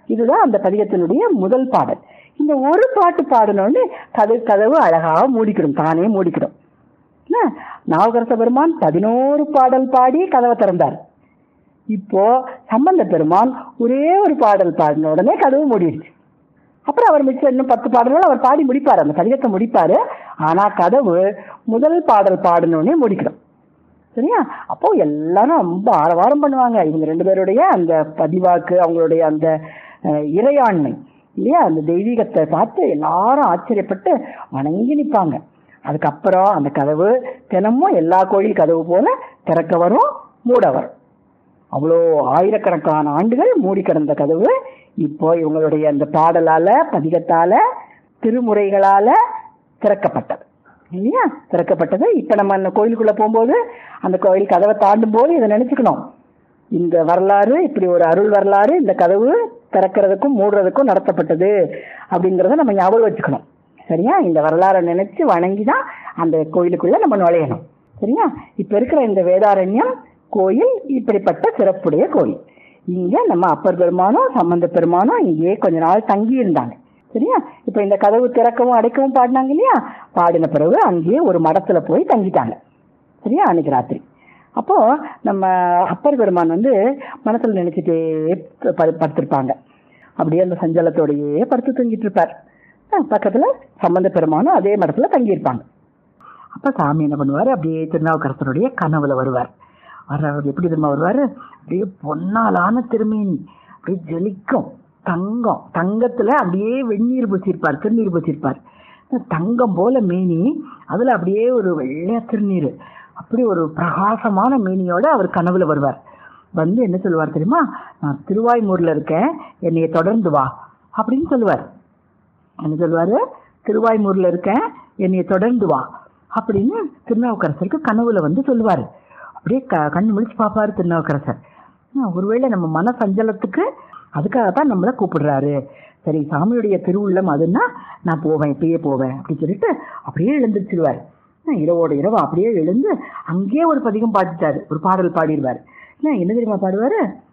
இதுதான் அந்த பதிகத்தினுடைய முதல் பாடல் இந்த ஒரு பாட்டு பாடினோடனே கதவு கதவு அழகாக மூடிக்கிடும் தானே மூடிக்கிடும் என்ன? நாவுக்கரச பெருமான் பதினோரு பாடல் பாடி கதவை திறந்தார் இப்போ சம்பந்த பெருமான் ஒரே ஒரு பாடல் பாடின உடனே கதவு மூடிடுச்சு அப்புறம் அவர் மிச்சம் இன்னும் பத்து பாடல்கள் அவர் பாடி முடிப்பார் அந்த பதிகத்தை முடிப்பாரு ஆனா கதவு முதல் பாடல் பாடினோடனே முடிக்கணும் சரியா அப்போ எல்லாரும் ரொம்ப ஆரவாரம் பண்ணுவாங்க இவங்க ரெண்டு பேருடைய அந்த பதிவாக்கு அவங்களுடைய அந்த அஹ், இறையாண்மை இல்லையா அந்த தெய்வீகத்தை பார்த்து எல்லாரும் ஆச்சரியப்பட்டு வணங்கி நிற்பாங்க அதுக்கப்புறம் அந்த கதவு தினமும் எல்லா கோயில் கதவு போல திறக்க வரும் மூட வரும் அவ்வளோ ஆயிரக்கணக்கான ஆண்டுகள் மூடி கிடந்த கதவு இப்போ இவங்களுடைய அந்த பாடலால பதிகத்தால திருமுறைகளால திறக்கப்பட்டது இல்லையா திறக்கப்பட்டது இப்ப நம்ம அந்த கோயிலுக்குள்ள போகும்போது அந்த கோயில் கதவை தாண்டும் போது இதை நினைச்சுக்கணும் இந்த வரலாறு இப்படி ஒரு அருள் வரலாறு இந்த கதவு திறக்கிறதுக்கும் மூடுறதுக்கும் நடத்தப்பட்டது அப்படிங்கறத நம்ம ஞாபகம் வச்சுக்கணும் சரியா இந்த வரலாறை நினைச்சு வணங்கி தான் அந்த கோயிலுக்குள்ள நம்ம நுழையணும் சரியா இப்ப இருக்கிற இந்த வேதாரண்யம் கோயில் இப்படிப்பட்ட சிறப்புடைய கோயில் இங்க நம்ம அப்பர் பெருமானும் சம்பந்த பெருமானும் இங்கேயே கொஞ்ச நாள் தங்கி இருந்தாங்க சரியா இப்ப இந்த கதவு திறக்கவும் அடைக்கவும் பாடினாங்க இல்லையா பாடின பிறகு அங்கேயே ஒரு மடத்துல போய் தங்கிட்டாங்க சரியா அன்னைக்கு ராத்திரி அப்போ நம்ம அப்பர் பெருமான் வந்து மனசுல நினைச்சிட்டே ப- படுத்திருப்பாங்க அப்படியே அந்த சஞ்சலத்தோடயே படுத்து தூங்கிட்டு இருப்பார் அஹ் பக்கத்துல சம்பந்த பெருமானும் அதே மடத்துல தங்கியிருப்பாங்க அப்ப சாமி என்ன பண்ணுவாரு அப்படியே திருநாவுக்கரசருடைய கனவுல வருவார் வர்றவர் எப்படி தெரியுமா வருவாரு அப்படியே பொன்னாலான திருமேனி அப்படியே ஜொலிக்கும் தங்கம் தங்கத்துல அப்படியே வெந்நீர் பூசியிருப்பார் திருநீர் பூசியிருப்பார் தங்கம் போல மேனி அதுல அப்படியே ஒரு வெள்ளையா திருநீர் அப்படி ஒரு பிரகாசமான மேனியோட அவர் கனவுல வருவார் வந்து என்ன சொல்லுவார் தெரியுமா நான் திருவாய்மூர்ல இருக்கேன் என்னைய தொடர்ந்து வா அப்படின்னு சொல்லுவார் என்ன சொல்லுவாரு திருவாய்மூர்ல இருக்கேன் என்னைய தொடர்ந்து வா அப்படின்னு திருநாவுக்கரசருக்கு கனவுல வந்து சொல்லுவாரு அப்படியே க- கண்ணு முழிச்சு பார்ப்பாரு திருநாவுக்கரசர் ஆ, ஒருவேளை நம்ம மன சஞ்சலத்துக்கு அதுக்காக தான் நம்மள கூப்பிடுறாரு சரி சாமியுடைய திருவுள்ளம் அதுன்னா நான் போவேன் இப்பயே போவேன் அப்படின்னு சொல்லிட்டு அப்படியே எழுந்திருச்சிருவார் ஆ, இரவோட இரவு அப்படியே எழுந்து அங்கேயே ஒரு பதிகம் பாடிட்டாரு ஒரு பாடல் பாடிடுவார் என்ன என்ன தெரியுமா பாடுவாரு